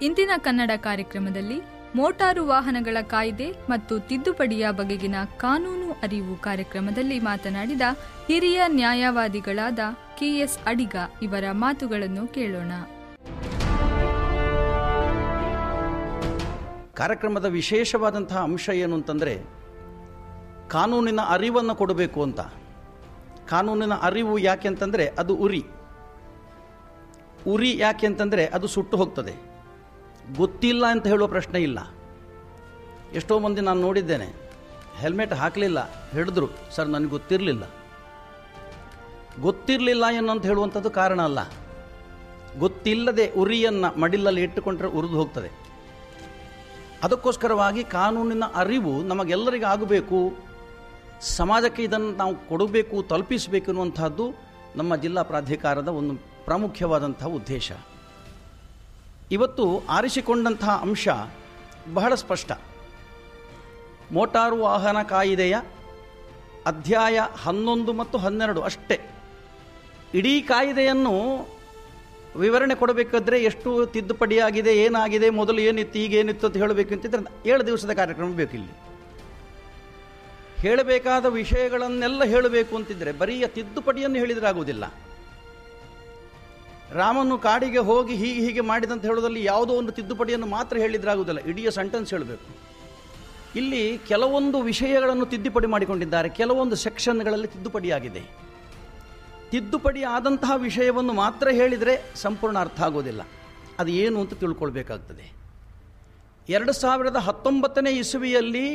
ಇಂದಿನ ಕನ್ನಡ ಕಾರ್ಯಕ್ರಮದಲ್ಲಿ ಮೋಟಾರು ವಾಹನಗಳ ಕಾಯ್ದೆ ಮತ್ತು ತಿದ್ದುಪಡಿಯ ಬಗೆಗಿನ ಕಾನೂನು ಅರಿವು ಕಾರ್ಯಕ್ರಮದಲ್ಲಿ ಮಾತನಾಡಿದ ಹಿರಿಯ ನ್ಯಾಯವಾದಿಗಳಾದ ಕೆಎಸ್ ಅಡಿಗ ಇವರ ಮಾತುಗಳನ್ನು ಕೇಳೋಣ ಕಾರ್ಯಕ್ರಮದ ವಿಶೇಷವಾದಂತಹ ಅಂಶ ಏನು ಅಂತಂದರೆ ಕಾನೂನಿನ ಅರಿವನ್ನು ಕೊಡಬೇಕು ಅಂತ ಕಾನೂನಿನ ಅರಿವು ಯಾಕೆ ಅಂತಂದರೆ ಅದು ಉರಿ ಉರಿ ಯಾಕೆ ಅಂತಂದರೆ ಅದು ಸುಟ್ಟು ಹೋಗ್ತದೆ ಗೊತ್ತಿಲ್ಲ ಅಂತ ಹೇಳುವ ಪ್ರಶ್ನೆ ಇಲ್ಲ ಎಷ್ಟೋ ಮಂದಿ ನಾನು ನೋಡಿದ್ದೇನೆ ಹೆಲ್ಮೆಟ್ ಹಾಕಲಿಲ್ಲ ಹಿಡಿದ್ರು ಸರ್ ನನಗೆ ಗೊತ್ತಿರಲಿಲ್ಲ ಗೊತ್ತಿರಲಿಲ್ಲ ಏನಂತ ಹೇಳುವಂಥದ್ದು ಕಾರಣ ಅಲ್ಲ ಗೊತ್ತಿಲ್ಲದೆ ಉರಿಯನ್ನು ಮಡಿಲಲ್ಲಿ ಇಟ್ಟುಕೊಂಡ್ರೆ ಉರಿದು ಹೋಗ್ತದೆ ಅದಕ್ಕೋಸ್ಕರವಾಗಿ ಕಾನೂನಿನ ಅರಿವು ನಮಗೆಲ್ಲರಿಗೂ ಆಗಬೇಕು ಸಮಾಜಕ್ಕೆ ಇದನ್ನು ನಾವು ಕೊಡಬೇಕು ತಲುಪಿಸಬೇಕು ಅನ್ನುವಂಥದ್ದು ನಮ್ಮ ಜಿಲ್ಲಾ ಪ್ರಾಧಿಕಾರದ ಒಂದು ಪ್ರಾಮುಖ್ಯವಾದಂತಹ ಉದ್ದೇಶ ಇವತ್ತು ಆರಿಸಿಕೊಂಡಂತಹ ಅಂಶ ಬಹಳ ಸ್ಪಷ್ಟ ಮೋಟಾರು ವಾಹನ ಕಾಯಿದೆಯ ಅಧ್ಯಾಯ ಹನ್ನೊಂದು ಮತ್ತು ಹನ್ನೆರಡು ಅಷ್ಟೇ ಇಡೀ ಕಾಯಿದೆಯನ್ನು ವಿವರಣೆ ಕೊಡಬೇಕಾದ್ರೆ ಎಷ್ಟು ತಿದ್ದುಪಡಿಯಾಗಿದೆ ಏನಾಗಿದೆ ಮೊದಲು ಏನಿತ್ತು ಈಗ ಏನಿತ್ತು ಅಂತ ಹೇಳಬೇಕು ಅಂತಿದ್ರೆ ಏಳು ದಿವಸದ ಕಾರ್ಯಕ್ರಮ ಬೇಕಿಲ್ಲಿ ಹೇಳಬೇಕಾದ ವಿಷಯಗಳನ್ನೆಲ್ಲ ಹೇಳಬೇಕು ಅಂತಿದ್ರೆ ಬರೀ ತಿದ್ದುಪಡಿಯನ್ನು ಹೇಳಿದರೆ ಆಗುವುದಿಲ್ಲ ರಾಮನು ಕಾಡಿಗೆ ಹೋಗಿ ಹೀಗೆ ಹೀಗೆ ಮಾಡಿದಂತ ಹೇಳೋದಲ್ಲಿ ಯಾವುದೋ ಒಂದು ತಿದ್ದುಪಡಿಯನ್ನು ಮಾತ್ರ ಹೇಳಿದ್ರೆ ಆಗುವುದಿಲ್ಲ ಇಡೀ ಸೆಂಟೆನ್ಸ್ ಹೇಳಬೇಕು ಇಲ್ಲಿ ಕೆಲವೊಂದು ವಿಷಯಗಳನ್ನು ತಿದ್ದುಪಡಿ ಮಾಡಿಕೊಂಡಿದ್ದಾರೆ ಕೆಲವೊಂದು ಸೆಕ್ಷನ್ಗಳಲ್ಲಿ ತಿದ್ದುಪಡಿಯಾಗಿದೆ ತಿದ್ದುಪಡಿ ಆದಂತಹ ವಿಷಯವನ್ನು ಮಾತ್ರ ಹೇಳಿದರೆ ಸಂಪೂರ್ಣ ಅರ್ಥ ಆಗೋದಿಲ್ಲ ಅದು ಏನು ಅಂತ ತಿಳ್ಕೊಳ್ಬೇಕಾಗ್ತದೆ ಎರಡು ಸಾವಿರದ ಹತ್ತೊಂಬತ್ತನೇ ಇಸುವಿಯಲ್ಲಿ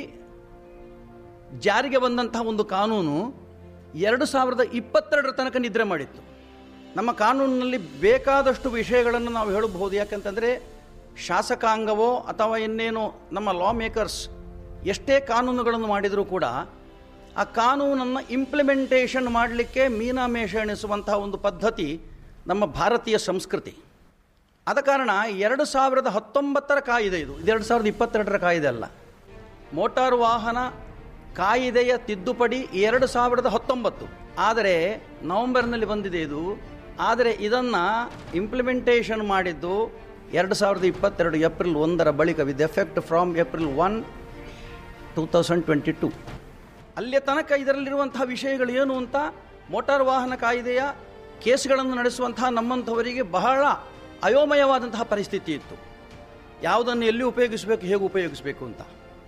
ಜಾರಿಗೆ ಬಂದಂತಹ ಒಂದು ಕಾನೂನು ಎರಡು ಸಾವಿರದ ಇಪ್ಪತ್ತೆರಡರ ತನಕ ನಿದ್ರೆ ಮಾಡಿತ್ತು ನಮ್ಮ ಕಾನೂನಿನಲ್ಲಿ ಬೇಕಾದಷ್ಟು ವಿಷಯಗಳನ್ನು ನಾವು ಹೇಳಬಹುದು ಯಾಕಂತಂದರೆ ಶಾಸಕಾಂಗವೋ ಅಥವಾ ಇನ್ನೇನೋ ನಮ್ಮ ಲಾ ಮೇಕರ್ಸ್ ಎಷ್ಟೇ ಕಾನೂನುಗಳನ್ನು ಮಾಡಿದರೂ ಕೂಡ ಆ ಕಾನೂನನ್ನು ಇಂಪ್ಲಿಮೆಂಟೇಷನ್ ಮಾಡಲಿಕ್ಕೆ ಮೀನಾಮೇಷ ಎಣಿಸುವಂತಹ ಒಂದು ಪದ್ಧತಿ ನಮ್ಮ ಭಾರತೀಯ ಸಂಸ್ಕೃತಿ ಆದ ಕಾರಣ ಎರಡು ಸಾವಿರದ ಹತ್ತೊಂಬತ್ತರ ಕಾಯಿದೆ ಇದು ಎರಡು ಸಾವಿರದ ಇಪ್ಪತ್ತೆರಡರ ಕಾಯಿದೆ ಅಲ್ಲ ಮೋಟಾರು ವಾಹನ ಕಾಯಿದೆಯ ತಿದ್ದುಪಡಿ ಎರಡು ಸಾವಿರದ ಹತ್ತೊಂಬತ್ತು ಆದರೆ ನವೆಂಬರ್ನಲ್ಲಿ ಬಂದಿದೆ ಇದು ಆದರೆ ಇದನ್ನು ಇಂಪ್ಲಿಮೆಂಟೇಷನ್ ಮಾಡಿದ್ದು ಎರಡು ಸಾವಿರದ ಇಪ್ಪತ್ತೆರಡು ಏಪ್ರಿಲ್ ಒಂದರ ಬಳಿಕ with effect from April one two thousand twenty two ಅಲ್ಲಿಯ ತನಕ ಇದರಲ್ಲಿರುವಂತಹ ವಿಷಯಗಳು ಏನು ಅಂತ ಮೋಟಾರ್ ವಾಹನ ಕಾಯ್ದೆಯ ಕೇಸ್ಗಳನ್ನು ನಡೆಸುವಂತಹ ನಮ್ಮಂಥವರಿಗೆ ಬಹಳ ಅಯೋಮಯವಾದಂತಹ ಪರಿಸ್ಥಿತಿ ಇತ್ತು ಯಾವುದನ್ನು ಎಲ್ಲಿ ಉಪಯೋಗಿಸಬೇಕು ಹೇಗೆ ಉಪಯೋಗಿಸಬೇಕು ಅಂತ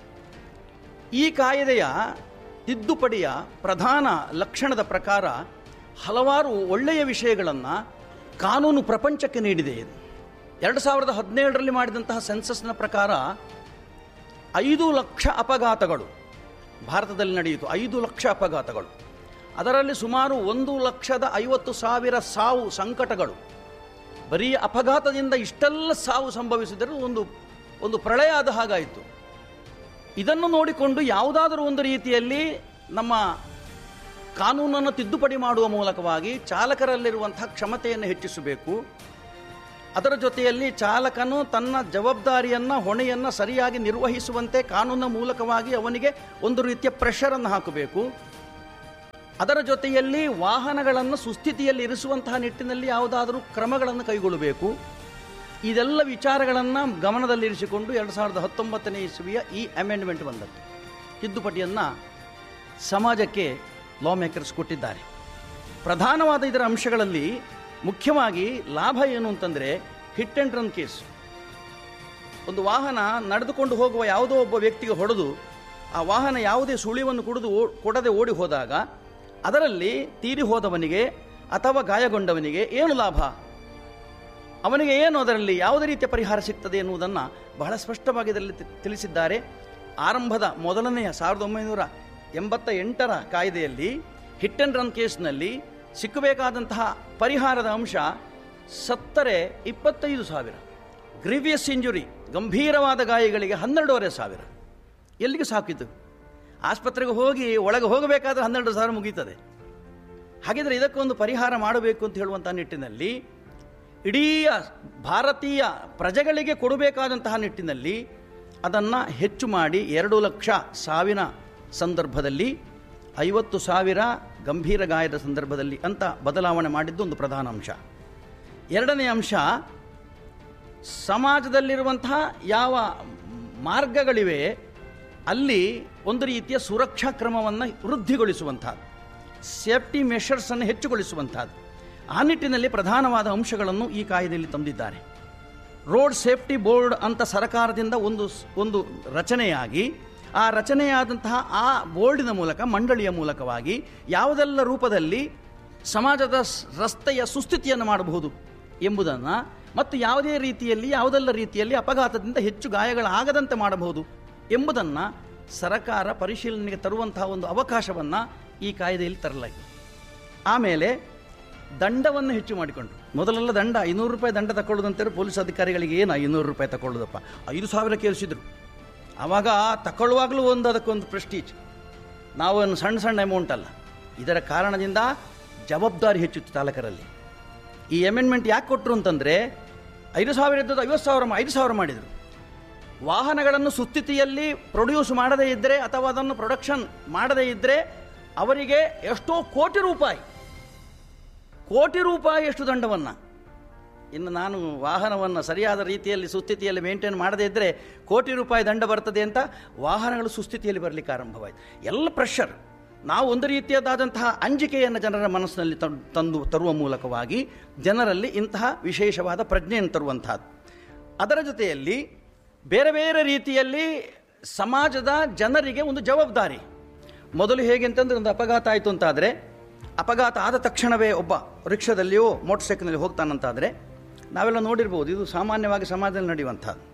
ಈ ಕಾಯ್ದೆಯ ತಿದ್ದುಪಡಿಯ ಪ್ರಧಾನ ಲಕ್ಷಣದ ಪ್ರಕಾರ ಹಲವಾರು ಒಳ್ಳೆಯ ವಿಷಯಗಳನ್ನು ಕಾನೂನು ಪ್ರಪಂಚಕ್ಕೆ ನೀಡಿದೆ ಇದು ಎರಡು ಸಾವಿರದ ಹದಿನೇಳರಲ್ಲಿ ಮಾಡಿದಂತಹ ಸೆನ್ಸಸ್ನ ಪ್ರಕಾರ ಐದು ಲಕ್ಷ ಅಪಘಾತಗಳು ಭಾರತದಲ್ಲಿ ನಡೆಯಿತು ಐದು ಲಕ್ಷ ಅಪಘಾತಗಳು ಅದರಲ್ಲಿ ಸುಮಾರು ಒಂದು ಲಕ್ಷದ ಐವತ್ತು ಸಾವಿರ ಸಾವು ಸಂಕಟಗಳು ಬರೀ ಅಪಘಾತದಿಂದ ಇಷ್ಟೆಲ್ಲ ಸಾವು ಸಂಭವಿಸಿದರೂ ಒಂದು ಒಂದು ಪ್ರಳಯ ಆದ ಹಾಗಾಯಿತು ಇದನ್ನು ನೋಡಿಕೊಂಡು ಯಾವುದಾದರೂ ಒಂದು ರೀತಿಯಲ್ಲಿ ನಮ್ಮ ಕಾನೂನನ್ನು ತಿದ್ದುಪಡಿ ಮಾಡುವ ಮೂಲಕವಾಗಿ ಚಾಲಕರಲ್ಲಿರುವಂತಹ ಕ್ಷಮತೆಯನ್ನು ಹೆಚ್ಚಿಸಬೇಕು ಅದರ ಜೊತೆಯಲ್ಲಿ ಚಾಲಕನು ತನ್ನ ಜವಾಬ್ದಾರಿಯನ್ನು ಹೊಣೆಯನ್ನು ಸರಿಯಾಗಿ ನಿರ್ವಹಿಸುವಂತೆ ಕಾನೂನಿನ ಮೂಲಕವಾಗಿ ಅವನಿಗೆ ಒಂದು ರೀತಿಯ ಪ್ರೆಷರನ್ನು ಹಾಕಬೇಕು ಅದರ ಜೊತೆಯಲ್ಲಿ ವಾಹನಗಳನ್ನು ಸುಸ್ಥಿತಿಯಲ್ಲಿ ಇರಿಸುವಂತಹ ನಿಟ್ಟಿನಲ್ಲಿ ಯಾವುದಾದರೂ ಕ್ರಮಗಳನ್ನು ಕೈಗೊಳ್ಳಬೇಕು ಇದೆಲ್ಲ ವಿಚಾರಗಳನ್ನು ಗಮನದಲ್ಲಿರಿಸಿಕೊಂಡು ಎರಡು ಸಾವಿರದ ಹತ್ತೊಂಬತ್ತನೇ ಇಸುವಿಯ ಈ ಅಮೆಂಡ್ಮೆಂಟ್ ಬಂದದ್ದು ತಿದ್ದುಪಡಿಯನ್ನು ಸಮಾಜಕ್ಕೆ ಲಾ ಮೇಕರ್ಸ್ ಕೊಟ್ಟಿದ್ದಾರೆ ಪ್ರಧಾನವಾದ ಇದರ ಅಂಶಗಳಲ್ಲಿ ಮುಖ್ಯವಾಗಿ ಲಾಭ ಏನು ಅಂತಂದರೆ ಹಿಟ್ ಆ್ಯಂಡ್ ರನ್ ಕೇಸ್ ಒಂದು ವಾಹನ ನಡೆದುಕೊಂಡು ಹೋಗುವ ಯಾವುದೋ ಒಬ್ಬ ವ್ಯಕ್ತಿಗೆ ಹೊಡೆದು ಆ ವಾಹನ ಯಾವುದೇ ಸುಳಿವನ್ನು ಕುಡಿದು ಓ ಕೊಡದೆ ಓಡಿ ಹೋದಾಗ ಅದರಲ್ಲಿ ತೀರಿ ಹೋದವನಿಗೆ ಅಥವಾ ಗಾಯಗೊಂಡವನಿಗೆ ಏನು ಲಾಭ ಅವನಿಗೆ ಏನು ಅದರಲ್ಲಿ ಯಾವುದೇ ರೀತಿಯ ಪರಿಹಾರ ಸಿಗ್ತದೆ ಎನ್ನುವುದನ್ನು ಬಹಳ ಸ್ಪಷ್ಟವಾಗಿ ಇದರಲ್ಲಿ ತಿ- ತಿಳಿಸಿದ್ದಾರೆ ಆರಂಭದ ಮೊದಲನೆಯ ಸಾವಿರದ ಒಂಬೈನೂರ ಎಂಬತ್ತ ಎಂಟರ ಕಾಯ್ದೆಯಲ್ಲಿ ಹಿಟ್ ಆ್ಯಂಡ್ ರನ್ ಕೇಸ್ನಲ್ಲಿ ಸಿಕ್ಕಬೇಕಾದಂತಹ ಪರಿಹಾರದ ಅಂಶ ಸತ್ತರೆ ಇಪ್ಪತ್ತೈದು ಸಾವಿರ ಗ್ರೀವಿಯಸ್ ಇಂಜುರಿ ಗಂಭೀರವಾದ ಗಾಯಗಳಿಗೆ ಹನ್ನೆರಡೂವರೆ ಸಾವಿರ ಎಲ್ಲಿಗೆ ಸಾಕಿತು ಆಸ್ಪತ್ರೆಗೆ ಹೋಗಿ ಒಳಗೆ ಹೋಗಬೇಕಾದ್ರೆ ಹನ್ನೆರಡು ಸಾವಿರ ಮುಗೀತದೆ ಹಾಗಿದ್ರೆ ಇದಕ್ಕೊಂದು ಪರಿಹಾರ ಮಾಡಬೇಕು ಅಂತ ಹೇಳುವಂಥ ನಿಟ್ಟಿನಲ್ಲಿ ಇಡೀ ಭಾರತೀಯ ಪ್ರಜೆಗಳಿಗೆ ಕೊಡಬೇಕಾದಂತಹ ನಿಟ್ಟಿನಲ್ಲಿ ಅದನ್ನು ಹೆಚ್ಚು ಮಾಡಿ ಎರಡು ಲಕ್ಷ ಸಾವಿನ ಸಂದರ್ಭದಲ್ಲಿ ಐವತ್ತು ಸಾವಿರ ಗಂಭೀರ ಗಾಯದ ಸಂದರ್ಭದಲ್ಲಿ ಅಂತ ಬದಲಾವಣೆ ಮಾಡಿದ್ದು ಒಂದು ಪ್ರಧಾನ ಅಂಶ ಎರಡನೇ ಅಂಶ ಸಮಾಜದಲ್ಲಿರುವಂತಹ ಯಾವ ಮಾರ್ಗಗಳಿವೆ ಅಲ್ಲಿ ಒಂದು ರೀತಿಯ ಸುರಕ್ಷಾ ಕ್ರಮವನ್ನು ವೃದ್ಧಿಗೊಳಿಸುವಂಥದ್ದು ಸೇಫ್ಟಿ ಮೆಷರ್ಸನ್ನು ಹೆಚ್ಚುಗೊಳಿಸುವಂಥದ್ದು ಆ ನಿಟ್ಟಿನಲ್ಲಿ ಪ್ರಧಾನವಾದ ಅಂಶಗಳನ್ನು ಈ ಕಾಯ್ದೆಯಲ್ಲಿ ತಂದಿದ್ದಾರೆ ರೋಡ್ ಸೇಫ್ಟಿ ಬೋರ್ಡ್ ಅಂತ ಸರ್ಕಾರದಿಂದ ಒಂದು ಸ್- ಒಂದು ರಚನೆಯಾಗಿ ಆ ರಚನೆಯಾದಂತಹ ಆ ಬೋರ್ಡಿನ ಮೂಲಕ ಮಂಡಳಿಯ ಮೂಲಕವಾಗಿ ಯಾವುದೆಲ್ಲ ರೂಪದಲ್ಲಿ ಸಮಾಜದ ಸ್- ರಸ್ತೆಯ ಸುಸ್ಥಿತಿಯನ್ನು ಮಾಡಬಹುದು ಎಂಬುದನ್ನು ಮತ್ತು ಯಾವುದೇ ರೀತಿಯಲ್ಲಿ ಯಾವುದೆಲ್ಲ ರೀತಿಯಲ್ಲಿ ಅಪಘಾತದಿಂದ ಹೆಚ್ಚು ಗಾಯಗಳಾಗದಂತೆ ಮಾಡಬಹುದು ಎಂಬುದನ್ನು ಸರ್ಕಾರ ಪರಿಶೀಲನೆಗೆ ತರುವಂತಹ ಒಂದು ಅವಕಾಶವನ್ನು ಈ ಕಾಯ್ದೆಯಲ್ಲಿ ತರಲಾಗಿದೆ ಆಮೇಲೆ ದಂಡವನ್ನು ಹೆಚ್ಚು ಮಾಡಿಕೊಂಡ್ರು ಮೊದಲೆಲ್ಲ ದಂಡ ಐನೂರು ರೂಪಾಯಿ ದಂಡ ತಗೊಳ್ಳೋದಂತಾರೆ ಪೊಲೀಸ್ ಅಧಿಕಾರಿಗಳಿಗೆ ಏನು ಐನೂರು ರೂಪಾಯಿ ತಗೊಳ್ಳೋದಪ್ಪ ಐದು ಸಾವಿರ ಕೇಳಿಸಿದ್ರು ಆವಾಗ ತಗೊಳ್ಳುವಾಗಲೂ ಒಂದು ಅದಕ್ಕೊಂದು ಪ್ರೆಸ್ಟೀಜ್ ನಾವು ಒಂದು ಸಣ್ಣ ಸಣ್ಣ ಅಮೌಂಟ್ ಅಲ್ಲ ಇದರ ಕಾರಣದಿಂದ ಜವಾಬ್ದಾರಿ ಹೆಚ್ಚಿತ್ತು ಚಾಲಕರಲ್ಲಿ ಈ ಅಮೆಂಡ್ಮೆಂಟ್ ಯಾಕೆ ಕೊಟ್ಟರು ಅಂತಂದರೆ ಐದು ಸಾವಿರ ಇದ್ದದ್ದು ಐವತ್ತು ಸಾವಿರ ಮಾ- ಐದು ಸಾವಿರ ಮಾಡಿದರು ವಾಹನಗಳನ್ನು ಸುಸ್ಥಿತಿಯಲ್ಲಿ ಪ್ರೊಡ್ಯೂಸ್ ಮಾಡದೇ ಇದ್ದರೆ ಅಥವಾ ಅದನ್ನು ಪ್ರೊಡಕ್ಷನ್ ಮಾಡದೇ ಇದ್ದರೆ ಅವರಿಗೆ ಎಷ್ಟೋ ಕೋಟಿ ರೂಪಾಯಿ ಕೋಟಿ ರೂಪಾಯಿ ಎಷ್ಟು ದಂಡವನ್ನು ಇನ್ನು ನಾನು ವಾಹನವನ್ನು ಸರಿಯಾದ ರೀತಿಯಲ್ಲಿ ಸುಸ್ಥಿತಿಯಲ್ಲಿ ಮೇಂಟೈನ್ ಮಾಡದೇ ಇದ್ದರೆ ಕೋಟಿ ರೂಪಾಯಿ ದಂಡ ಬರ್ತದೆ ಅಂತ ವಾಹನಗಳು ಸುಸ್ಥಿತಿಯಲ್ಲಿ ಬರಲಿಕ್ಕೆ ಆರಂಭವಾಯಿತು ಎಲ್ಲ ಪ್ರೆಷರ್ ನಾವು ಒಂದು ರೀತಿಯದಾದಂತಹ ಅಂಜಿಕೆಯನ್ನು ಜನರ ಮನಸ್ಸಿನಲ್ಲಿ ತಂ- ತಂದು ತರುವ ಮೂಲಕವಾಗಿ ಜನರಲ್ಲಿ ಇಂತಹ ವಿಶೇಷವಾದ ಪ್ರಜ್ಞೆಯನ್ನು ತರುವಂತಹದ್ದು ಅದರ ಜೊತೆಯಲ್ಲಿ ಬೇರೆ ಬೇರೆ ರೀತಿಯಲ್ಲಿ ಸಮಾಜದ ಜನರಿಗೆ ಒಂದು ಜವಾಬ್ದಾರಿ ಮೊದಲು ಹೇಗೆ ಅಂತಂದ್ರೆ ಒಂದು ಅಪಘಾತ ಆಯಿತು ಅಂತಾದರೆ ಅಪಘಾತ ಆದ ತಕ್ಷಣವೇ ಒಬ್ಬ ರಿಕ್ಷಾದಲ್ಲಿಯೋ ಮೋಟರ್ ಸೈಕಲ್ನಲ್ಲಿ ಹೋಗ್ತಾನಂತಾದರೆ ನಾವೆಲ್ಲ ನೋಡಿರ್ಬೋದು ಇದು ಸಾಮಾನ್ಯವಾಗಿ ಸಮಾಜದಲ್ಲಿ ನಡೆಯುವಂಥದ್ದು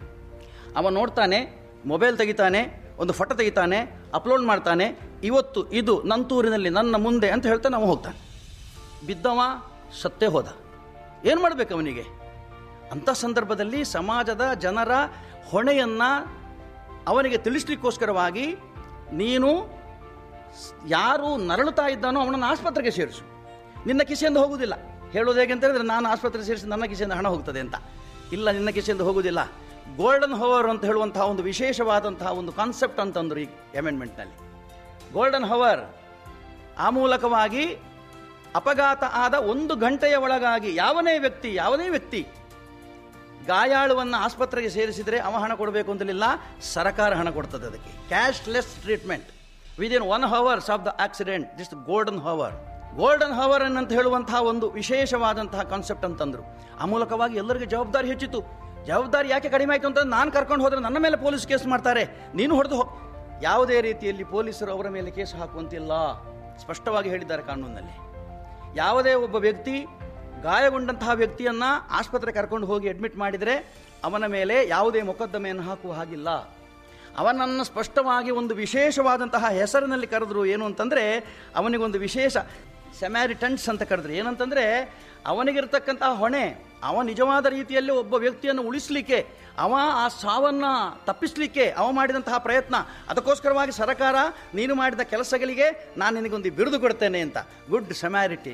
ಅವ ನೋಡ್ತಾನೆ ಮೊಬೈಲ್ ತೆಗಿತಾನೆ ಒಂದು ಫೋಟೋ ತೆಗಿತಾನೆ ಅಪ್ಲೋಡ್ ಮಾಡ್ತಾನೆ ಇವತ್ತು ಇದು ನಂತೂರಿನಲ್ಲಿ ನನ್ನ ಮುಂದೆ ಅಂತ ಹೇಳ್ತಾನೆ ಅವ ಹೋಗ್ತಾನೆ ಬಿದ್ದವ ಸತ್ತೇ ಹೋದ ಏನು ಮಾಡಬೇಕು ಅವನಿಗೆ ಅಂಥ ಸಂದರ್ಭದಲ್ಲಿ ಸಮಾಜದ ಜನರ ಹೊಣೆಯನ್ನು ಅವನಿಗೆ ತಿಳಿಸ್ಲಿಕ್ಕೋಸ್ಕರವಾಗಿ ನೀನು ಸ್- ಯಾರು ನರಳುತ್ತಾ ಇದ್ದಾನೋ ಅವನನ್ನು ಆಸ್ಪತ್ರೆಗೆ ಸೇರಿಸು ನಿನ್ನ ಕಿಸೆಯಿಂದ ಹೋಗುವುದಿಲ್ಲ ಹೇಳೋದು ಹೇಗೆ ಅಂತ ಹೇಳಿದ್ರೆ ನಾನು ಆಸ್ಪತ್ರೆಗೆ ಸೇರಿಸಿ ನನ್ನ ಕಿಸೆಯಿಂದ ಹಣ ಹೋಗ್ತದೆ ಅಂತ ಇಲ್ಲ ನಿನ್ನ ಕಿಸೆಯಿಂದ ಹೋಗುವುದಿಲ್ಲ ಗೋಲ್ಡನ್ ಹವರ್ ಅಂತ ಹೇಳುವಂತಹ ಒಂದು ವಿಶೇಷವಾದಂತಹ ಒಂದು ಕಾನ್ಸೆಪ್ಟ್ ಅಂತಂದ್ರು ಈ ಅಮೆಂಡ್ಮೆಂಟ್ನಲ್ಲಿ ಗೋಲ್ಡನ್ ಹವರ್ ಆ ಮೂಲಕವಾಗಿ ಅಪಘಾತ ಆದ ಒಂದು ಗಂಟೆಯ ಒಳಗಾಗಿ ಯಾವನೇ ವ್ಯಕ್ತಿ ಯಾವುದೇ ವ್ಯಕ್ತಿ ಗಾಯಾಳುವನ್ನು ಆಸ್ಪತ್ರೆಗೆ ಸೇರಿಸಿದರೆ ಅವ ಹಣ ಕೊಡಬೇಕು ಅಂತಲಿಲ್ಲ ಸರ್ಕಾರ ಹಣ ಕೊಡ್ತದೆ ಅದಕ್ಕೆ cashless treatment within one hours of the accident this golden hour golden hour ಅಂತ ಹೇಳುವಂತಹ ಒಂದು ವಿಶೇಷವಾದಂತಹ ಕಾನ್ಸೆಪ್ಟ್ ಅಂತಂದ್ರು ಆ ಮೂಲಕವಾಗಿ ಎಲ್ಲರಿಗೂ ಜವಾಬ್ದಾರಿ ಹೆಚ್ಚಿತು ಜವಾಬ್ದಾರಿ ಯಾಕೆ ಕಡಿಮೆ ಆಯಿತು ಅಂತ ನಾನು ಕರ್ಕೊಂಡು ಹೋದ್ರೆ ನನ್ನ ಮೇಲೆ ಪೊಲೀಸ್ ಕೇಸ್ ಮಾಡ್ತಾರೆ ನೀನು ಹೊಡೆದು ಹೋ ಯಾವುದೇ ರೀತಿಯಲ್ಲಿ ಪೊಲೀಸರು ಅವರ ಮೇಲೆ ಕೇಸ್ ಹಾಕುವಂತಿಲ್ಲ ಸ್ಪಷ್ಟವಾಗಿ ಹೇಳಿದ್ದಾರೆ ಕಾನೂನಿನಲ್ಲಿ ಯಾವುದೇ ಒಬ್ಬ ವ್ಯಕ್ತಿ ಗಾಯಗೊಂಡಂತಹ ವ್ಯಕ್ತಿಯನ್ನ ಆಸ್ಪತ್ರೆ ಕರ್ಕೊಂಡು ಹೋಗಿ ಅಡ್ಮಿಟ್ ಮಾಡಿದರೆ ಅವನ ಮೇಲೆ ಯಾವುದೇ ಮೊಕದ್ದಮೆಯನ್ನು ಹಾಕುವ ಹಾಗಿಲ್ಲ ಅವನನ್ನು ಸ್ಪಷ್ಟವಾಗಿ ಒಂದು ವಿಶೇಷವಾದಂತಹ ಹೆಸರಿನಲ್ಲಿ ಕರೆದ್ರು ಏನು ಅಂತಂದರೆ ಅವನಿಗೊಂದು ವಿಶೇಷ ಸೆಮ್ಯಾರಿಟನ್ಸ್ ಅಂತ ಕರೆದ್ರು ಏನಂತಂದರೆ ಅವನಿಗಿರ್ತಕ್ಕಂತಹ ಹೊಣೆ ಅವ ನಿಜವಾದ ರೀತಿಯಲ್ಲಿ ಒಬ್ಬ ವ್ಯಕ್ತಿಯನ್ನು ಉಳಿಸಲಿಕ್ಕೆ ಅವ ಆ ಸಾವನ್ನು ತಪ್ಪಿಸಲಿಕ್ಕೆ ಅವ ಮಾಡಿದಂತಹ ಪ್ರಯತ್ನ ಅದಕ್ಕೋಸ್ಕರವಾಗಿ ಸರ್ಕಾರ ನೀನು ಮಾಡಿದ ಕೆಲಸಗಳಿಗೆ ನಾನು ನಿನಗೊಂದು ಬಿರುದು ಕೊಡ್ತೇನೆ ಅಂತ ಗುಡ್ ಸೆಮ್ಯಾರಿಟಿ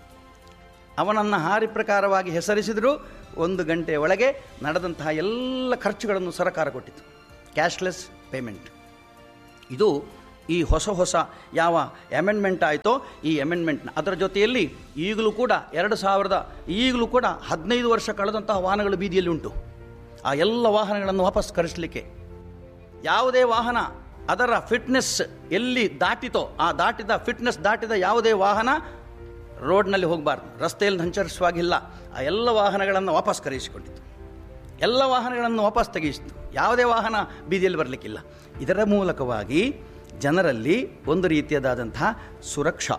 ಅವನನ್ನು ಹಾರಿ ಪ್ರಕಾರವಾಗಿ ಹೆಸರಿಸಿದರೂ ಒಂದು ಗಂಟೆಯ ಒಳಗೆ ನಡೆದಂತಹ ಎಲ್ಲ ಖರ್ಚುಗಳನ್ನು ಸರ್ಕಾರ ಕೊಟ್ಟಿತು ಕ್ಯಾಶ್ಲೆಸ್ ಪೇಮೆಂಟ್ ಇದು ಈ ಹೊಸ ಹೊಸ ಯಾವ ಅಮೆಂಡ್ಮೆಂಟ್ ಆಯಿತೋ ಈ ಅಮೆಂಡ್ಮೆಂಟ್ನ ಅದರ ಜೊತೆಯಲ್ಲಿ ಈಗಲೂ ಕೂಡ ಎರಡು ಸಾವಿರದ ಈಗಲೂ ಕೂಡ ಹದಿನೈದು ವರ್ಷ ಕಳೆದಂತಹ ವಾಹನಗಳು ಬೀದಿಯಲ್ಲಿ ಉಂಟು ಆ ಎಲ್ಲ ವಾಹನಗಳನ್ನು ವಾಪಸ್ ಕರೆಸಲಿಕ್ಕೆ ಯಾವುದೇ ವಾಹನ ಅದರ ಫಿಟ್ನೆಸ್ ಎಲ್ಲಿ ದಾಟಿತೋ ಆ ದಾಟಿದ ಫಿಟ್ನೆಸ್ ದಾಟಿದ ಯಾವುದೇ ವಾಹನ ರೋಡ್ನಲ್ಲಿ ಹೋಗಬಾರ್ದು ರಸ್ತೆಯಲ್ಲಿ ಸಂಚರಿಸುವಾಗಿಲ್ಲ ಆ ಎಲ್ಲ ವಾಹನಗಳನ್ನು ವಾಪಸ್ ಕರೆಯಿಸಿಕೊಂಡಿತು ಎಲ್ಲ ವಾಹನಗಳನ್ನು ವಾಪಸ್ ತೆಗೆಯಿಸಿತು ಯಾವುದೇ ವಾಹನ ಬೀದಿಯಲ್ಲಿ ಬರಲಿಕ್ಕಿಲ್ಲ ಇದರ ಮೂಲಕವಾಗಿ ಜನರಲ್ಲಿ ಒಂದು ರೀತಿಯದಾದಂತಹ ಸುರಕ್ಷಾ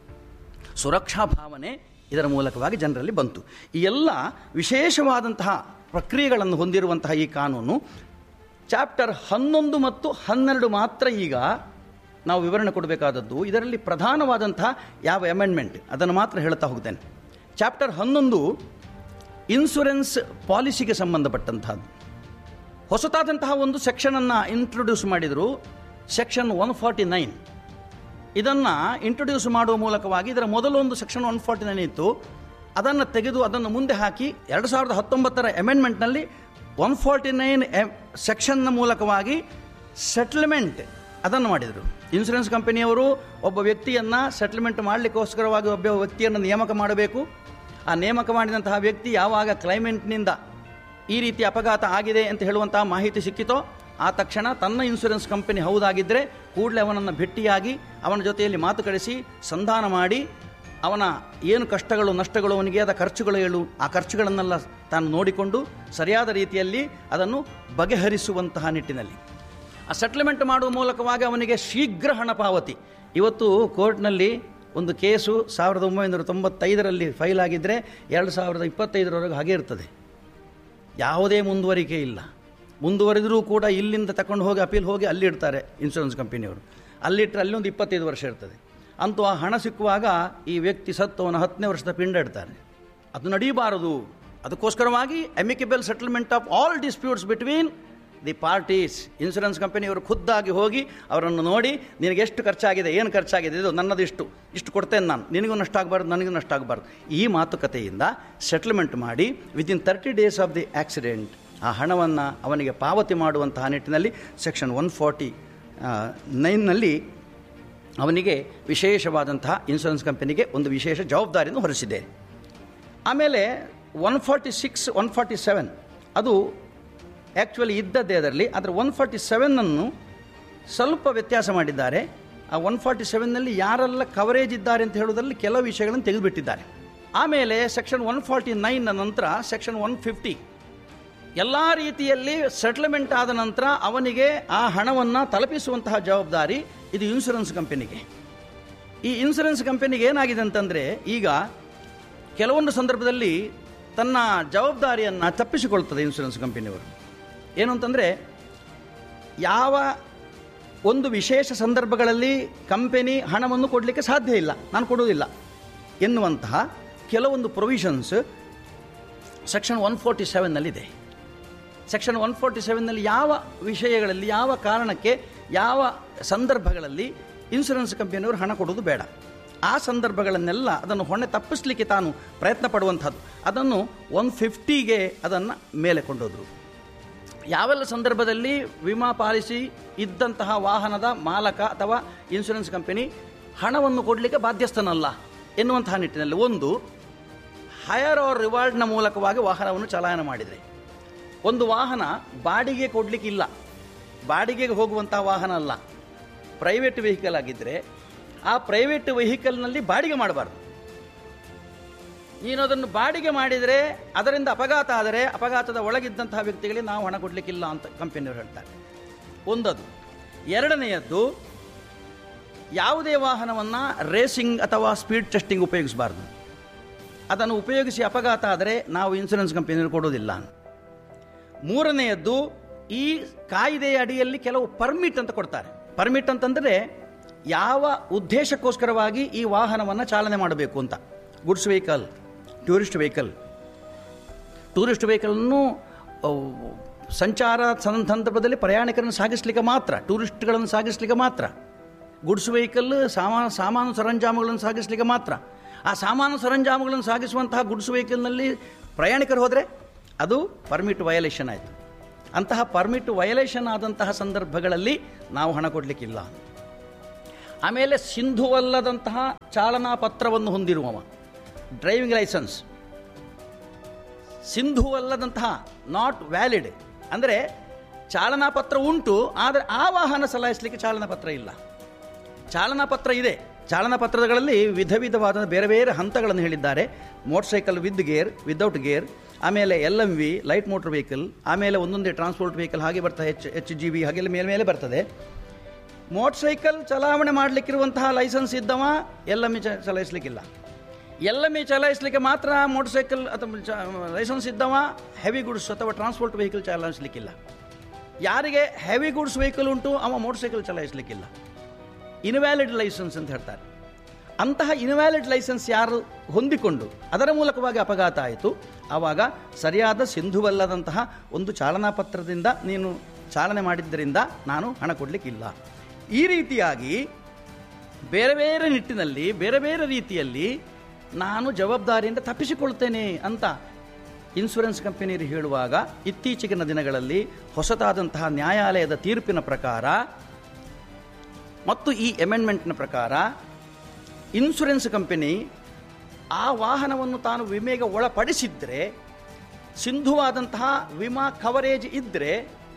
ಸುರಕ್ಷಾ ಭಾವನೆ ಇದರ ಮೂಲಕವಾಗಿ ಜನರಲ್ಲಿ ಬಂತು ಈ ಎಲ್ಲ ವಿಶೇಷವಾದಂತಹ ಪ್ರಕ್ರಿಯೆಗಳನ್ನು ಹೊಂದಿರುವಂತಹ ಈ ಕಾನೂನು ಚಾಪ್ಟರ್ ಹನ್ನೊಂದು ಮತ್ತು ಹನ್ನೆರಡು ಮಾತ್ರ ಈಗ ನಾವು ವಿವರಣೆ ಕೊಡಬೇಕಾದದ್ದು ಇದರಲ್ಲಿ ಪ್ರಧಾನವಾದಂತಹ ಯಾವ ಅಮೆಂಡ್ಮೆಂಟ್ ಅದನ್ನು ಮಾತ್ರ ಹೇಳ್ತಾ ಹೋಗ್ತೇನೆ ಚಾಪ್ಟರ್ ಹನ್ನೊಂದು ಇನ್ಶೂರೆನ್ಸ್ ಪಾಲಿಸಿಗೆ ಸಂಬಂಧಪಟ್ಟಂತಹದ್ದು ಹೊಸತಾದಂತಹ ಒಂದು ಸೆಕ್ಷನನ್ನು ಇಂಟ್ರೊಡ್ಯೂಸ್ ಮಾಡಿದರು ಸೆಕ್ಷನ್ ಒನ್ ಫಾರ್ಟಿ ನೈನ್ ಇದನ್ನು ಇಂಟ್ರೊಡ್ಯೂಸ್ ಮಾಡುವ ಮೂಲಕವಾಗಿ ಇದರ ಮೊದಲೊಂದು ಸೆಕ್ಷನ್ ಒನ್ ಫಾರ್ಟಿ ನೈನ್ ಇತ್ತು ಅದನ್ನು ತೆಗೆದು ಅದನ್ನು ಮುಂದೆ ಹಾಕಿ ಎರಡು ಸಾವಿರದ ಹತ್ತೊಂಬತ್ತರ ಅಮೆಂಡ್ಮೆಂಟ್ನಲ್ಲಿ ಒನ್ ಫಾರ್ಟಿ ನೈನ್ ಸೆಕ್ಷನ್ನ ಮೂಲಕವಾಗಿ ಸೆಟ್ಲ್ಮೆಂಟ್ ಅದನ್ನು ಮಾಡಿದರು ಇನ್ಶೂರೆನ್ಸ್ ಕಂಪನಿಯವರು ಒಬ್ಬ ವ್ಯಕ್ತಿಯನ್ನು ಸೆಟ್ಲ್ಮೆಂಟ್ ಮಾಡಲಿಕ್ಕೋಸ್ಕರವಾಗಿ ಒಬ್ಬ ವ್ಯಕ್ತಿಯನ್ನು ನೇಮಕ ಮಾಡಬೇಕು ಆ ನೇಮಕ ಮಾಡಿದಂತಹ ವ್ಯಕ್ತಿ ಯಾವಾಗ ಕ್ಲೈಮೆಂಟ್ನಿಂದ ಈ ರೀತಿ ಅಪಘಾತ ಆಗಿದೆ ಅಂತ ಹೇಳುವಂತಹ ಮಾಹಿತಿ ಸಿಕ್ಕಿತೋ ಆ ತಕ್ಷಣ ತನ್ನ ಇನ್ಶೂರೆನ್ಸ್ ಕಂಪನಿ ಹೌದಾಗಿದ್ದರೆ ಕೂಡಲೇ ಅವನನ್ನು ಭೇಟಿಯಾಗಿ ಅವನ ಜೊತೆಯಲ್ಲಿ ಮಾತು ಕಳಿಸಿ ಸಂಧಾನ ಮಾಡಿ ಅವನ ಏನು ಕಷ್ಟಗಳು ನಷ್ಟಗಳು ಅವನಿಗೆ ಆದ ಖರ್ಚುಗಳು ಹೇಳು ಆ ಖರ್ಚುಗಳನ್ನೆಲ್ಲ ತಾನು ನೋಡಿಕೊಂಡು ಸರಿಯಾದ ರೀತಿಯಲ್ಲಿ ಅದನ್ನು ಬಗೆಹರಿಸುವಂತಹ ನಿಟ್ಟಿನಲ್ಲಿ ಆ ಸೆಟ್ಲ್ಮೆಂಟ್ ಮಾಡುವ ಮೂಲಕವಾಗಿ ಅವನಿಗೆ ಶೀಘ್ರ ಹಣ ಪಾವತಿ ಇವತ್ತು ಕೋರ್ಟ್ನಲ್ಲಿ ಒಂದು ಕೇಸು ಸಾವಿರದ ಒಂಬೈನೂರ ತೊಂಬತ್ತೈದರಲ್ಲಿ ಫೈಲ್ ಆಗಿದ್ದರೆ ಎರಡು ಸಾವಿರದ ಇಪ್ಪತ್ತೈದರವರೆಗೆ ಹಾಗೆ ಇರ್ತದೆ ಯಾವುದೇ ಮುಂದುವರಿಕೆ ಇಲ್ಲ ಮುಂದುವರೆದರೂ ಕೂಡ ಇಲ್ಲಿಂದ ತಗೊಂಡು ಹೋಗಿ ಅಪೀಲ್ ಹೋಗಿ ಅಲ್ಲಿ ಇಡ್ತಾರೆ ಇನ್ಶೂರೆನ್ಸ್ ಕಂಪನಿಯವರು ಅಲ್ಲಿಟ್ಟರೆ ಅಲ್ಲಿ ಒಂದು ಇಪ್ಪತ್ತೈದು ವರ್ಷ ಇರ್ತದೆ ಅಂತೂ ಆ ಹಣ ಸಿಕ್ಕುವಾಗ ಈ ವ್ಯಕ್ತಿ ಸತ್ತು ಅವನ ಹತ್ತನೇ ವರ್ಷದ ಪಿಂಡ ಇಡ್ತಾರೆ ಅದು ನಡೀಬಾರದು ಅದಕ್ಕೋಸ್ಕರವಾಗಿ amicable settlement of all disputes between the parties insurance ಕಂಪನಿಯವರು ಖುದ್ದಾಗಿ ಹೋಗಿ ಅವರನ್ನು ನೋಡಿ ನಿನಗೆ ಎಷ್ಟು ಖರ್ಚಾಗಿದೆ ಏನು ಖರ್ಚಾಗಿದೆ ಇದು ನನ್ನದು ಇಷ್ಟು ಇಷ್ಟು ಕೊಡ್ತೇನೆ ನಾನು ನಿನಗೂ ನಷ್ಟ ಆಗಬಾರ್ದು ನನಗೂ ನಷ್ಟ ಆಗಬಾರ್ದು ಈ ಮಾತುಕತೆಯಿಂದ ಸೆಟಲ್ಮೆಂಟ್ ಮಾಡಿ within thirty days of the accident ಆ ಹಣವನ್ನು ಅವನಿಗೆ ಪಾವತಿ ಮಾಡುವಂತಹ ನಿಟ್ಟಿನಲ್ಲಿ ಸೆಕ್ಷನ್ ಒನ್ ಫಾರ್ಟಿ ನೈನ್ನಲ್ಲಿ ಅವನಿಗೆ ವಿಶೇಷವಾದಂತಹ ಇನ್ಶೂರೆನ್ಸ್ ಕಂಪನಿಗೆ ಒಂದು ವಿಶೇಷ ಜವಾಬ್ದಾರಿಯನ್ನು ಹೊರಿಸಿದೆ ಆಮೇಲೆ one forty six one forty seven ಅದು ಆ್ಯಕ್ಚುಲಿ ಇದ್ದದ್ದೇ ಅದರಲ್ಲಿ ಆದರೆ ಒನ್ ಫಾರ್ಟಿ ಸೆವೆನ್ನನ್ನು ಸ್ವಲ್ಪ ವ್ಯತ್ಯಾಸ ಮಾಡಿದ್ದಾರೆ ಆ ಒನ್ ಫಾರ್ಟಿ ಸೆವೆನ್ನಲ್ಲಿ ಯಾರೆಲ್ಲ ಕವರೇಜ್ ಇದ್ದಾರೆ ಅಂತ ಹೇಳೋದ್ರಲ್ಲಿ ಕೆಲವು ವಿಷಯಗಳನ್ನು ತೆಗೆದುಬಿಟ್ಟಿದ್ದಾರೆ ಆಮೇಲೆ ಸೆಕ್ಷನ್ ಒನ್ ಫಾರ್ಟಿ ನೈನ್ನ ನಂತರ ಸೆಕ್ಷನ್ ಒನ್ ಫಿಫ್ಟಿ ಎಲ್ಲ ರೀತಿಯಲ್ಲಿ ಸೆಟ್ಲ್ಮೆಂಟ್ ಆದ ನಂತರ ಅವನಿಗೆ ಆ ಹಣವನ್ನು ತಲುಪಿಸುವಂತಹ ಜವಾಬ್ದಾರಿ ಇದು ಇನ್ಶೂರೆನ್ಸ್ ಕಂಪನಿಗೆ ಈ ಇನ್ಶೂರೆನ್ಸ್ ಕಂಪನಿಗೆ ಏನಾಗಿದೆ ಅಂತಂದರೆ ಈಗ ಕೆಲವೊಂದು ಸಂದರ್ಭದಲ್ಲಿ ತನ್ನ ಜವಾಬ್ದಾರಿಯನ್ನು ತಪ್ಪಿಸಿಕೊಳ್ತದೆ ಇನ್ಶೂರೆನ್ಸ್ ಕಂಪನಿಯವರು ಏನು ಅಂತಂದರೆ ಯಾವ ಒಂದು ವಿಶೇಷ ಸಂದರ್ಭಗಳಲ್ಲಿ ಕಂಪನಿ ಹಣವನ್ನು ಕೊಡಲಿಕ್ಕೆ ಸಾಧ್ಯ ಇಲ್ಲ ನಾನು ಕೊಡುವುದಿಲ್ಲ ಎನ್ನುವಂತಹ ಕೆಲವೊಂದು ಪ್ರೊವಿಷನ್ಸ್ ಸೆಕ್ಷನ್ ಒನ್ ಫೋರ್ಟಿ ಸೆವೆನ್ನಲ್ಲಿದೆ ಸೆಕ್ಷನ್ ಒನ್ ಫೋರ್ಟಿ ಸೆವೆನ್ನಲ್ಲಿ ಯಾವ ವಿಷಯಗಳಲ್ಲಿ ಯಾವ ಕಾರಣಕ್ಕೆ ಯಾವ ಸಂದರ್ಭಗಳಲ್ಲಿ ಇನ್ಶೂರೆನ್ಸ್ ಕಂಪನಿಯವರು ಹಣ ಕೊಡೋದು ಬೇಡ ಆ ಸಂದರ್ಭಗಳನ್ನೆಲ್ಲ ಅದನ್ನು ಹೊಣೆ ತಪ್ಪಿಸಲಿಕ್ಕೆ ತಾನು ಪ್ರಯತ್ನ ಪಡುವಂಥದ್ದು ಅದನ್ನು ಒನ್ ಫಿಫ್ಟಿಗೆ ಅದನ್ನು ಮೇಲೆ ಕೊಂಡೋದ್ರು ಯಾವೆಲ್ಲ ಸಂದರ್ಭದಲ್ಲಿ ವಿಮಾ ಪಾಲಿಸಿ ಇದ್ದಂತಹ ವಾಹನದ ಮಾಲಕ ಅಥವಾ ಇನ್ಶೂರೆನ್ಸ್ ಕಂಪನಿ ಹಣವನ್ನು ಕೊಡಲಿಕ್ಕೆ ಬಾಧ್ಯಸ್ಥನಲ್ಲ ಎನ್ನುವಂತಹ ನಿಟ್ಟಿನಲ್ಲಿ ಒಂದು ಹಯರ್ ಆರ್ ರಿವಾರ್ಡ್ನ ಮೂಲಕವಾಗಿ ವಾಹನವನ್ನು ಚಲಾಯನ ಮಾಡಿದರೆ ಒಂದು ವಾಹನ ಬಾಡಿಗೆ ಕೊಡಲಿಕ್ಕಿಲ್ಲ ಬಾಡಿಗೆಗೆ ಹೋಗುವಂತಹ ವಾಹನ ಅಲ್ಲ ಪ್ರೈವೇಟ್ ವೆಹಿಕಲ್ ಆಗಿದ್ದರೆ ಆ ಪ್ರೈವೇಟ್ ವೆಹಿಕಲ್ನಲ್ಲಿ ಬಾಡಿಗೆ ಮಾಡಬಾರ್ದು ನೀನು ಅದನ್ನು ಬಾಡಿಗೆ ಮಾಡಿದರೆ ಅದರಿಂದ ಅಪಘಾತ ಆದರೆ ಅಪಘಾತದ ಒಳಗಿದ್ದಂತಹ ವ್ಯಕ್ತಿಗಳಿಗೆ ನಾವು ಹಣ ಕೊಡಲಿಕ್ಕಿಲ್ಲ ಅಂತ ಕಂಪನಿಯವರು ಹೇಳ್ತಾರೆ ಒಂದದು ಎರಡನೆಯದ್ದು ಯಾವುದೇ ವಾಹನವನ್ನು ರೇಸಿಂಗ್ ಅಥವಾ ಸ್ಪೀಡ್ ಟೆಸ್ಟಿಂಗ್ ಉಪಯೋಗಿಸಬಾರ್ದು ಅದನ್ನು ಉಪಯೋಗಿಸಿ ಅಪಘಾತ ಆದರೆ ನಾವು ಇನ್ಶೂರೆನ್ಸ್ ಕಂಪನಿಯವರು ಕೊಡೋದಿಲ್ಲ ಮೂರನೆಯದ್ದು ಈ ಕಾಯ್ದೆಯ ಅಡಿಯಲ್ಲಿ ಕೆಲವು ಪರ್ಮಿಟ್ ಅಂತ ಕೊಡ್ತಾರೆ ಪರ್ಮಿಟ್ ಅಂತಂದರೆ ಯಾವ ಉದ್ದೇಶಕ್ಕೋಸ್ಕರವಾಗಿ ಈ ವಾಹನವನ್ನು ಚಾಲನೆ ಮಾಡಬೇಕು ಅಂತ goods vehicle tourist vehicle tourist ವೆಹಿಕಲನ್ನು ಸಂಚಾರ ಸಂದರ್ಭದಲ್ಲಿ ಪ್ರಯಾಣಿಕರನ್ನು ಸಾಗಿಸಲಿಕ್ಕೆ ಮಾತ್ರ ಟೂರಿಸ್ಟ್ಗಳನ್ನು ಸಾಗಿಸಲಿಕ್ಕೆ ಮಾತ್ರ ಗುಡ್ಸ್ ವೆಹಿಕಲ್ ಸಾಮಾನು ಸಾಮಾನು ಸರಂಜಾಮುಗಳನ್ನು ಸಾಗಿಸಲಿಕ್ಕೆ ಮಾತ್ರ ಆ ಸಾಮಾನು ಸರಂಜಾಮುಗಳನ್ನು ಸಾಗಿಸುವಂತಹ ಗುಡ್ಸ್ ವೆಹಿಕಲ್ನಲ್ಲಿ ಪ್ರಯಾಣಿಕರು ಹೋದರೆ ಅದು ಪರ್ಮಿಟ್ ವಯಲೇಷನ್ ಆಯಿತು ಅಂತಹ ಪರ್ಮಿಟ್ ವಯಲೇಷನ್ ಆದಂತಹ ಸಂದರ್ಭಗಳಲ್ಲಿ ನಾವು ಹಣ ಕೊಡಲಿಕ್ಕಿಲ್ಲ ಆಮೇಲೆ ಸಿಂಧುವಲ್ಲದಂತಹ ಚಾಲನಾ ಪತ್ರವನ್ನು ಹೊಂದಿರುವವ ಡ್ರೈವಿಂಗ್ ಲೈಸೆನ್ಸ್ ಸಿಂಧುವಲ್ಲದಂತಹ ನಾಟ್ ವ್ಯಾಲಿಡ್ ಅಂದರೆ ಚಾಲನಾ ಪತ್ರ ಉಂಟು ಆದರೆ ಆ ವಾಹನ ಚಲಾಯಿಸಲಿಕ್ಕೆ ಚಾಲನಾ ಪತ್ರ ಇಲ್ಲ ಚಾಲನಾ ಪತ್ರ ಇದೆ ಚಾಲನಾ ಪತ್ರಗಳಲ್ಲಿ ವಿಧ ವಿಧವಾದ ಬೇರೆ ಬೇರೆ ಹಂತಗಳನ್ನು ಹೇಳಿದ್ದಾರೆ motor cycle with gear without gear ಆಮೇಲೆ L M V light motor vehicle ಆಮೇಲೆ ಒಂದೊಂದೇ ಟ್ರಾನ್ಸ್ಪೋರ್ಟ್ ವೆಹಿಕಲ್ ಹಾಗೆ ಬರ್ತದೆ ಎಚ್ ಎಚ್ ಜಿ ವಿ ಹಾಗೆಲ್ಲ ಮೇಲೆ ಮೇಲೆ ಬರ್ತದೆ ಮೋಟರ್ ಸೈಕಲ್ ಚಲಾವಣೆ ಮಾಡಲಿಕ್ಕಿರುವಂತಹ ಲೈಸೆನ್ಸ್ ಇದ್ದವ ಎಲ್ ಎಮ್ ಇ ಚಲಾಯಿಸಲಿಕ್ಕಿಲ್ಲ ಎಲ್ ಎಮ್ ಇ ಚಲಾಯಿಸಲಿಕ್ಕೆ ಮಾತ್ರ ಮೋಟರ್ ಸೈಕಲ್ ಅಥವಾ ಲೈಸೆನ್ಸ್ ಇದ್ದವ ಹೆವಿ ಗುಡ್ಸ್ ಅಥವಾ ಟ್ರಾನ್ಸ್ಪೋರ್ಟ್ ವೆಹಿಕಲ್ ಚಲಾಯಿಸಲಿಕ್ಕಿಲ್ಲ ಯಾರಿಗೆ ಹೆವಿ ಗುಡ್ಸ್ ವೆಹಿಕಲ್ ಉಂಟು ಅವ ಮೋಟರ್ ಸೈಕಲ್ ಚಲಾಯಿಸಲಿಕ್ಕಿಲ್ಲ ಇನ್ವ್ಯಾಲಿಡ್ ಲೈಸೆನ್ಸ್ ಅಂತ ಹೇಳ್ತಾರೆ ಅಂತಹ ಇನ್ವ್ಯಾಲಿಡ್ ಲೈಸೆನ್ಸ್ ಯಾರು ಹೊಂದಿಕೊಂಡು ಅದರ ಮೂಲಕವಾಗಿ ಅಪಘಾತ ಆಯಿತು ಆವಾಗ ಸರಿಯಾದ ಸಿಂಧುವಲ್ಲದಂತಹ ಒಂದು ಚಾಲನಾ ಪತ್ರದಿಂದ ನೀನು ಚಾಲನೆ ಮಾಡಿದ್ದರಿಂದ ನಾನು ಹಣ ಕೊಡಲಿಕ್ಕಿಲ್ಲ ಈ ರೀತಿಯಾಗಿ ಬೇರೆ ಬೇರೆ ನಿಟ್ಟಿನಲ್ಲಿ ಬೇರೆ ಬೇರೆ ರೀತಿಯಲ್ಲಿ ನಾನು ಜವಾಬ್ದಾರಿಯಿಂದ ತಪ್ಪಿಸಿಕೊಳ್ತೇನೆ ಅಂತ ಇನ್ಶೂರೆನ್ಸ್ ಕಂಪನಿಯರು ಹೇಳುವಾಗ ಇತ್ತೀಚೆಗಿನ ದಿನಗಳಲ್ಲಿ ಹೊಸತಾದಂತಹ ನ್ಯಾಯಾಲಯದ ತೀರ್ಪಿನ ಪ್ರಕಾರ ಮತ್ತು ಈ ಅಮೆಂಡ್ಮೆಂಟ್ನ ಪ್ರಕಾರ ಇನ್ಶೂರೆನ್ಸ್ ಕಂಪನಿ ಆ ವಾಹನವನ್ನು ತಾನು ವಿಮೆಗೆ ಒಳಪಡಿಸಿದ್ರೆ ಸಿಂಧುವಾದಂತಹ ವಿಮಾ ಕವರೇಜ್ ಇದ್ದರೆ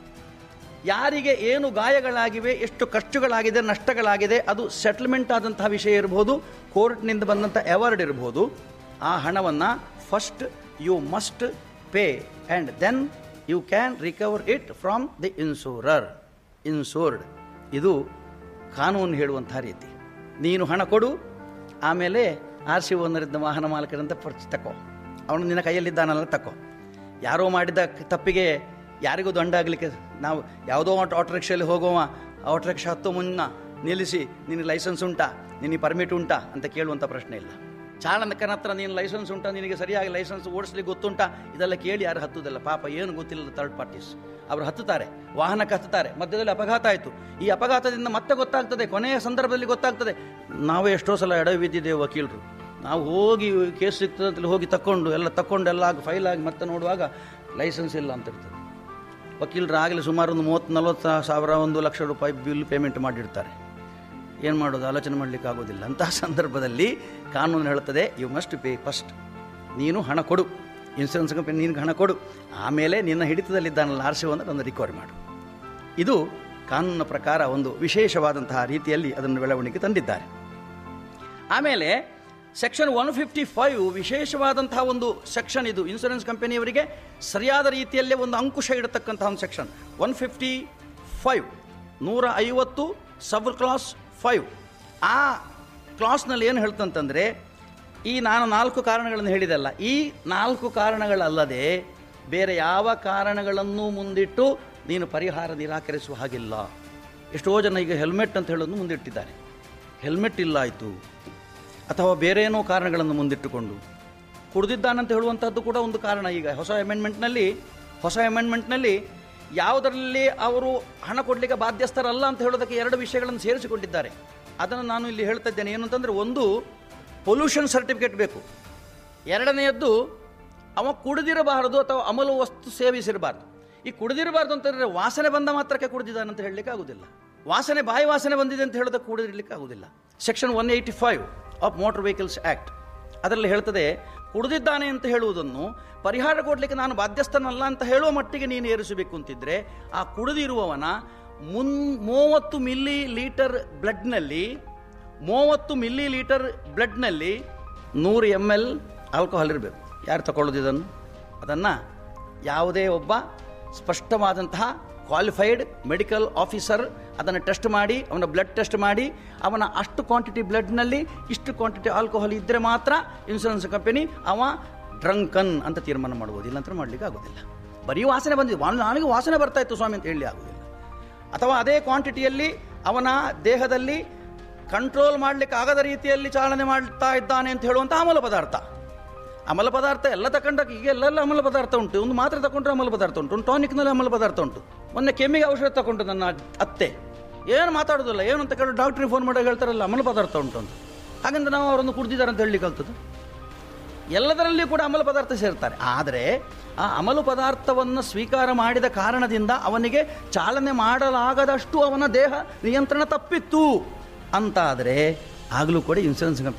ಯಾರಿಗೆ ಏನು ಗಾಯಗಳಾಗಿವೆ ಎಷ್ಟು ಖರ್ಚುಗಳಾಗಿದೆ ನಷ್ಟಗಳಾಗಿದೆ ಅದು ಸೆಟಲ್ಮೆಂಟ್ ಆದಂತಹ ವಿಷಯ ಇರಬಹುದು ಕೋರ್ಟ್ನಿಂದ ಬಂದಂಥ ಅವಾರ್ಡ್ ಇರಬಹುದು ಆ ಹಣವನ್ನು first you must pay and then you can recover it from the insurer insured ಇದು ಕಾನೂನು ಹೇಳುವಂತಹ ರೀತಿ ನೀನು ಹಣ ಕೊಡು ಆಮೇಲೆ ಆರ್ ಸಿ ಓನರಿದ್ದ ವಾಹನ ಮಾಲಕರಂತ ಪರ್ಚ್ ತಕೋ ಅವನು ನಿನ್ನ ಕೈಯಲ್ಲಿದ್ದಾನಲ್ಲ ತಕೋ ಯಾರೋ ಮಾಡಿದ ತಪ್ಪಿಗೆ ಯಾರಿಗೂ ದಂಡ ಆಗಲಿಕ್ಕೆ ನಾವು ಯಾವುದೋ ಆಟೋ ಆಟೋ ರಿಕ್ಷಾಯಲ್ಲಿ ಹೋಗುವ ಆಟೋ ರಿಕ್ಷಾ ಹತ್ತು ಮುನ್ನ ನಿಲ್ಲಿಸಿ ನಿನಗೆ ಲೈಸೆನ್ಸ್ ಉಂಟಾ ನಿನಗೆ ಪರ್ಮಿಟ್ ಉಂಟಾ ಅಂತ ಕೇಳುವಂಥ ಪ್ರಶ್ನೆ ಇಲ್ಲ ಚಾಲಕನ ಹತ್ರ ನೀನು ಲೈಸೆನ್ಸ್ ಉಂಟಾ ನಿನಗೆ ಸರಿಯಾಗಿ ಲೈಸೆನ್ಸ್ ಓಡಿಸ್ಲಿಕ್ಕೆ ಗೊತ್ತುಂಟಾ ಇದೆಲ್ಲ ಕೇಳಿ ಯಾರು ಹತ್ತುದಿಲ್ಲ ಪಾಪ ಏನು ಗೊತ್ತಿಲ್ಲದ ಥರ್ಡ್ ಪಾರ್ಟೀಸ್ ಅವರು ಹತ್ತುತ್ತಾರೆ ವಾಹನಕ್ಕೆ ಹತ್ತುತ್ತಾರೆ ಮಧ್ಯದಲ್ಲಿ ಅಪಘಾತ ಆಯಿತು ಈ ಅಪಘಾತದಿಂದ ಮತ್ತೆ ಗೊತ್ತಾಗ್ತದೆ ಕೊನೆಯ ಸಂದರ್ಭದಲ್ಲಿ ಗೊತ್ತಾಗ್ತದೆ ನಾವೇ ಎಷ್ಟೋ ಸಲ ಎಡ ಬಿದ್ದಿದ್ದೇವೆ ವಕೀಲರು ನಾವು ಹೋಗಿ ಕೇಸ್ ಸಿಗ್ತದೆ ಅಂತೇಳಿ ಹೋಗಿ ತಕ್ಕೊಂಡು ಎಲ್ಲ ತಕ್ಕೊಂಡು ಎಲ್ಲ ಆಗಿ ಫೈಲ್ ಆಗಿ ಮತ್ತೆ ನೋಡುವಾಗ ಲೈಸೆನ್ಸ್ ಇಲ್ಲ ಅಂತ ಇರ್ತದೆ ವಕೀಲರು ಆಗಲೇ ಸುಮಾರು ಒಂದು ಮೂವತ್ತು ನಲ್ವತ್ತು ಸಾವಿರ ಒಂದು ಲಕ್ಷ ರೂಪಾಯಿ ಬಿಲ್ ಪೇಮೆಂಟ್ ಮಾಡಿರ್ತಾರೆ ಏನು ಮಾಡೋದು ಆಲೋಚನೆ ಮಾಡಲಿಕ್ಕೆ ಆಗೋದಿಲ್ಲ ಅಂತಹ ಸಂದರ್ಭದಲ್ಲಿ ಕಾನೂನು ಹೇಳುತ್ತದೆ ಯು ಮಸ್ಟ್ ಪೇ ಫಸ್ಟ್ ನೀನು ಹಣ ಕೊಡು ಇನ್ಶೂರೆನ್ಸ್ ಕಂಪನಿ ನಿನಗೆ ಹಣ ಕೊಡು ಆಮೇಲೆ ನಿನ್ನ ಹಿಡಿತದಲ್ಲಿದ್ದಾನಲ್ಲ ಆರ್ ಸಿ ಒಂದು ರಿಕವರಿ ಮಾಡು ಇದು ಕಾನೂನಿನ ಪ್ರಕಾರ ಒಂದು ವಿಶೇಷವಾದಂತಹ ರೀತಿಯಲ್ಲಿ ಅದನ್ನು ಬೆಳವಣಿಗೆ ತಂದಿದ್ದಾರೆ ಆಮೇಲೆ ಸೆಕ್ಷನ್ ಒನ್ ಫಿಫ್ಟಿ ಫೈವ್ ವಿಶೇಷವಾದಂತಹ ಒಂದು ಸೆಕ್ಷನ್ ಇದು ಇನ್ಶೂರೆನ್ಸ್ ಕಂಪನಿಯವರಿಗೆ ಸರಿಯಾದ ರೀತಿಯಲ್ಲೇ ಒಂದು ಅಂಕುಶ ಇಡತಕ್ಕಂತಹ ಒಂದು ಸೆಕ್ಷನ್ ಒನ್ ಫಿಫ್ಟಿ ಫೈವ್ ನೂರ ಐವತ್ತು ಸಬ್ ಕ್ಲಾಸ್ ಫೈವ್ ಆ ಕ್ಲಾಸ್ನಲ್ಲಿ ಏನು ಹೇಳ್ತಂತಂದರೆ ಈ ನಾನು ನಾಲ್ಕು ಕಾರಣಗಳನ್ನು ಹೇಳಿದಲ್ಲ ಈ ನಾಲ್ಕು ಕಾರಣಗಳಲ್ಲದೆ ಬೇರೆ ಯಾವ ಕಾರಣಗಳನ್ನು ಮುಂದಿಟ್ಟು ನೀನು ಪರಿಹಾರ ನಿರಾಕರಿಸುವ ಹಾಗಿಲ್ಲ ಎಷ್ಟೋ ಜನ ಈಗ ಹೆಲ್ಮೆಟ್ ಅಂತ ಹೇಳೋದು ಮುಂದಿಟ್ಟಿದ್ದಾರೆ ಹೆಲ್ಮೆಟ್ ಇಲ್ಲ ಆಯಿತು ಅಥವಾ ಬೇರೆ ಏನೋ ಕಾರಣಗಳನ್ನು ಮುಂದಿಟ್ಟುಕೊಂಡು ಕುಡಿದಿದ್ದಾನಂತ ಹೇಳುವಂಥದ್ದು ಕೂಡ ಒಂದು ಕಾರಣ ಈಗ ಹೊಸ ಅಮೆಂಡ್ಮೆಂಟ್ನಲ್ಲಿ ಹೊಸ ಅಮೆಂಡ್ಮೆಂಟ್ನಲ್ಲಿ ಯಾವುದರಲ್ಲಿ ಅವರು ಹಣ ಕೊಡಲಿಕ್ಕೆ ಬಾಧ್ಯಸ್ಥರಲ್ಲ ಅಂತ ಹೇಳೋದಕ್ಕೆ ಎರಡು ವಿಷಯಗಳನ್ನು ಸೇರಿಸಿಕೊಂಡಿದ್ದಾರೆ ಅದನ್ನು ನಾನು ಇಲ್ಲಿ ಹೇಳ್ತಾ ಇದ್ದೇನೆ ಏನು ಅಂತಂದರೆ ಒಂದು ಪೊಲ್ಯೂಷನ್ ಸರ್ಟಿಫಿಕೇಟ್ ಬೇಕು ಎರಡನೆಯದ್ದು ಅವ ಕುಡಿದಿರಬಾರದು ಅಥವಾ ಅಮಲು ವಸ್ತು ಸೇವಿಸಿರಬಾರ್ದು ಈ ಕುಡಿದಿರಬಾರ್ದು ಅಂತಂದರೆ ವಾಸನೆ ಬಂದ ಮಾತ್ರಕ್ಕೆ ಕುಡಿದಿದ್ದಾನಂತ ಹೇಳಲಿಕ್ಕೆ ಆಗುದಿಲ್ಲ ವಾಸನೆ ಬಾಯಿ ವಾಸನೆ ಬಂದಿದೆ ಅಂತ ಹೇಳೋದಕ್ಕೆ ಕುಡಿದಿರಲಿಕ್ಕೆ ಆಗುದಿಲ್ಲ section one eighty five of motor vehicles act ಅದರಲ್ಲಿ ಹೇಳ್ತದೆ ಕುಡಿದಿದ್ದಾನೆ ಅಂತ ಹೇಳುವುದನ್ನು ಪರಿಹಾರ ಕೊಡಲಿಕ್ಕೆ ನಾನು ಬಾಧ್ಯಸ್ಥನಲ್ಲ ಅಂತ ಹೇಳುವ ಮಟ್ಟಿಗೆ ನೀನು ಏರಿಸಬೇಕು ಅಂತಿದ್ರೆ ಆ ಕುಡಿದಿರುವವನ ಮುನ್ ಮೂವತ್ತು ಮಿಲ್ಲಿ ಲೀಟರ್ ಬ್ಲಡ್ನಲ್ಲಿ ಮೂವತ್ತು ಮಿಲ್ಲಿ ಲೀಟರ್ ಬ್ಲಡ್ನಲ್ಲಿ ನೂರು ಎಮ್ ಎಲ್ ಆಲ್ಕೋಹಾಲ್ ಇರಬೇಕು ಯಾರು ತಗೊಳ್ಳೋದು ಇದನ್ನು ಅದನ್ನು ಯಾವುದೇ ಒಬ್ಬ ಸ್ಪಷ್ಟವಾದಂತಹ ಕ್ವಾಲಿಫೈಡ್ ಮೆಡಿಕಲ್ ಆಫೀಸರ್ ಅದನ್ನು ಟೆಸ್ಟ್ ಮಾಡಿ ಅವನ ಬ್ಲಡ್ ಟೆಸ್ಟ್ ಮಾಡಿ ಅವನ ಅಷ್ಟು ಕ್ವಾಂಟಿಟಿ ಬ್ಲಡ್ನಲ್ಲಿ ಇಷ್ಟು ಕ್ವಾಂಟಿಟಿ ಆಲ್ಕೋಹಾಲ್ ಇದ್ದರೆ ಮಾತ್ರ ಇನ್ಶೂರೆನ್ಸ್ ಕಂಪನಿ ಅವ ಡ್ರಂಕನ್ ಅಂತ ತೀರ್ಮಾನ ಮಾಡ್ಬೋದು ಇಲ್ಲಾಂದ್ರೆ ಮಾಡಲಿಕ್ಕೆ ಆಗೋದಿಲ್ಲ ಬರೀ ವಾಸನೆ ಬಂದಿದೆ ನನಗೆ ವಾಸನೆ ಬರ್ತಾ ಇತ್ತು ಸ್ವಾಮಿ ಅಂತ ಹೇಳಿ ಆಗೋದಿಲ್ಲ ಅಥವಾ ಅದೇ ಕ್ವಾಂಟಿಟಿಯಲ್ಲಿ ಅವನ ದೇಹದಲ್ಲಿ ಕಂಟ್ರೋಲ್ ಮಾಡಲಿಕ್ಕೆ ಆಗದ ರೀತಿಯಲ್ಲಿ ಚಾಲನೆ ಮಾಡ್ತಾ ಇದ್ದಾನೆ ಅಂತ ಹೇಳುವಂಥ ಅಮಲ ಪದಾರ್ಥ ಅಮಲ ಪದಾರ್ಥ ಎಲ್ಲ ತಗೊಂಡಾಗ ಈಗ ಎಲ್ಲೆಲ್ಲ ಅಮಲ ಪದಾರ್ಥ ಉಂಟು ಒಂದು ಮಾತ್ರೆ ತಗೊಂಡ್ರೆ ಅಮಲ ಪದಾರ್ಥ ಉಂಟು ಒಂದು ಟಾನಿಕ್ನಲ್ಲಿ ಅಮಲ ಪದಾರ್ಥ ಉಂಟು ಮೊನ್ನೆ ಕೆಮ್ಮಿಗೆ ಔಷಧ ತಗೊಂಡು ನನ್ನ ಅತ್ತೆ ಏನು ಮಾತಾಡೋದಿಲ್ಲ ಏನು ಅಂತ ಕೇಳಿ ಡಾಕ್ಟ್ರಿಗೆ ಫೋನ್ ಮಾಡಿ ಹೇಳ್ತಾರಲ್ಲ ಅಮಲ ಪದಾರ್ಥ ಉಂಟು ಅಂತ ಹಾಗಂದ್ರೆ ನಾವು ಅವರನ್ನು ಕುಡ್ದಿದ್ದಾರೆ ಅಂತ ಹೇಳಲಿಕ್ಕೆ ಕಲ್ತದ್ದು ಎಲ್ಲದರಲ್ಲಿಯೂ ಕೂಡ ಅಮಲು ಪದಾರ್ಥ ಸೇರ್ತಾರೆ ಆದರೆ ಆ ಅಮಲು ಪದಾರ್ಥವನ್ನು ಸ್ವೀಕಾರ ಮಾಡಿದ ಕಾರಣದಿಂದ ಅವನಿಗೆ ಚಾಲನೆ ಮಾಡಲಾಗದಷ್ಟು ಅವನ ದೇಹ ನಿಯಂತ್ರಣ ತಪ್ಪಿತ್ತು ಅಂತಾದರೆ ಆಗಲೂ ಕೂಡ ಇನ್ಸೂರೆನ್ಸ್ ಕಂಪನಿ